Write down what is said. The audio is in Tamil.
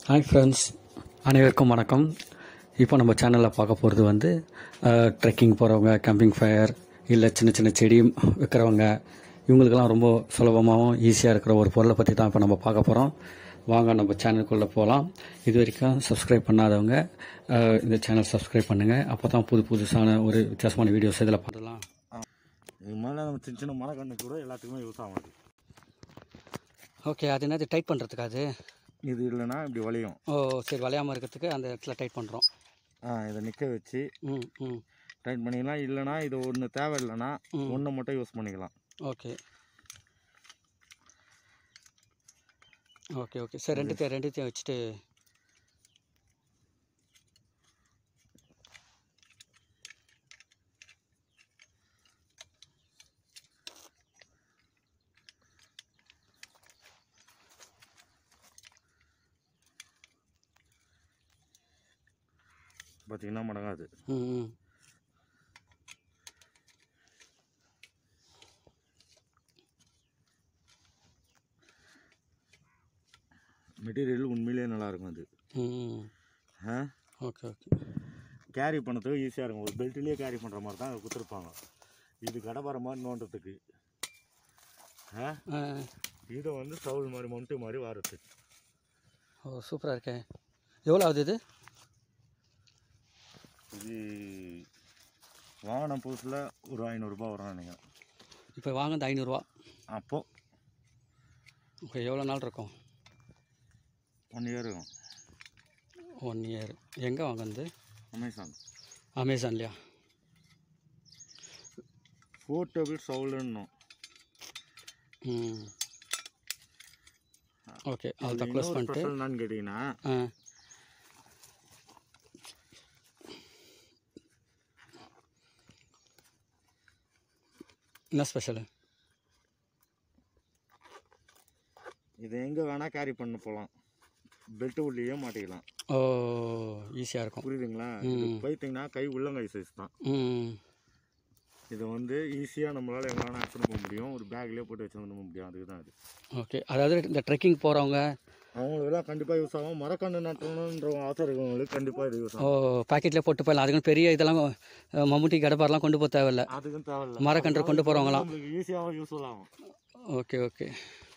ஹாய் ஃப்ரெண்ட்ஸ் அனைவருக்கும் வணக்கம் இப்போ நம்ம சேனலில் பார்க்க போகிறது வந்து ட்ரெக்கிங் போகிறவங்க கேம்பிங் ஃபயர் இல்லை சின்ன சின்ன செடி விற்கிறவங்க இவங்களுக்கெல்லாம் ரொம்ப சுலபமாகவும் ஈஸியாக இருக்கிற ஒரு பொருளை பற்றி தான் இப்போ நம்ம பார்க்க போகிறோம் வாங்க நம்ம சேனலுக்குள்ளே போகலாம் இது வரைக்கும் சப்ஸ்கிரைப் பண்ணாதவங்க அஹ், இந்த சேனல் சப்ஸ்கிரைப் பண்ணுங்கள் அப்போ தான் புது புதுசான ஒரு வித்தியாசமான வீடியோஸ் இதில் பண்ணலாம் இது மாதிரி நம்ம சின்ன சின்ன மலை கண்ணு கூட எல்லாத்துக்குமே யூஸ் ஆகும் ஓகே அது என்னது டைட் பண்ணுறதுக்கு அது இது இல்லைன்னா இப்படி வலியும் ஓ சரி வளையாமல் இருக்கிறதுக்கு அந்த இடத்துல டைட் பண்ணுறோம் ஆ இதை நிற்க வச்சு ம் ம் டைட் பண்ணிக்கலாம் இல்லைன்னா இது ஒன்று தேவை இல்லைன்னா ஒன்று மட்டும் யூஸ் பண்ணிக்கலாம் ஓகே ஓகே ஓகே சரி ரெண்டுத்தையும் ரெண்டுத்தையும் வச்சுட்டு பார்த்தீங்கன்னா மடங்காது ம் ம் மெட்டீரியல் உண்மையிலேயே நல்லா இருக்கும் அது ம் ஆ ஓகே ஓகே கேரி பண்ணுறதுக்கு ஈஸியாக இருக்கும் ஒரு பெல்ட்லேயே கேரி பண்ணுற மாதிரி தான் கொடுத்துருப்பாங்க இது கடப்பார மாதிரி நோண்டுறதுக்கு ஆ ஆ இதை வந்து சவுல் மாதிரி மொண்டு மாதிரி வாரது ஓ சூப்பராக இருக்கே எவ்வளோ ஆகுது இது இது வாங்கின புதுசில் ஒரு ஐநூறுரூபா வரும் நினைக்கிறேன் இப்போ வாங்கினது ஐநூறுரூவா அப்போது ஓகே எவ்வளோ நாள் இருக்கும் ஒன் இயர் இருக்கும் ஒன் இயர் எங்கே வாங்கினது அமேசான் அமேசான்லையா போர்ட்டபிள் சவுலுன்னும் ம் ஓகே அதை க்ளோஸ் பண்ணிட்டு ஸ்பெஷல் என்னன்னு கேட்டிங்கன்னா ஆ என்ன ஸ்பெஷலு இதை எங்கே வேணால் கேரி பண்ண போகலாம் பெல்ட் உள்ளேயே மாட்டிக்கலாம் ஓ ஈஸியாக இருக்கும் புரியுதுங்களா இது போயிட்டீங்கன்னா கை உள்ளங்கை சைஸ் தான் ம் இதை வந்து ஈஸியாக நம்மளால் எங்கே வேணால் எடுத்துன்னு போக முடியும் ஒரு பேக்லேயே போட்டு வச்சு வந்து முடியும் அதுக்கு தான் இது ஓகே அதாவது இந்த ட்ரெக்கிங் போகிறவங்க அவங்களுக்கெல்லாம் கண்டிப்பாக யூஸ் ஆகும் மரக்கன்று நட்டணுன்ற ஆசை இருக்கவங்களுக்கு கண்டிப்பாக இது யூஸ் ஓ ஆகும் பாக்கெட்லேயே போட்டு போயிடலாம் அதுக்குன்னு பெரிய இதெல்லாம் அஹ், மம்முட்டி கடப்பாரெலாம் கொண்டு போக தேவையில்ல அதுக்கும் தேவையில்ல மரக்கன்று கொண்டு போகிறவங்களாம் உங்களுக்கு ஈஸியாகவும் யூஸ்ஃபுல் ஆகும் ஓகே ஓகே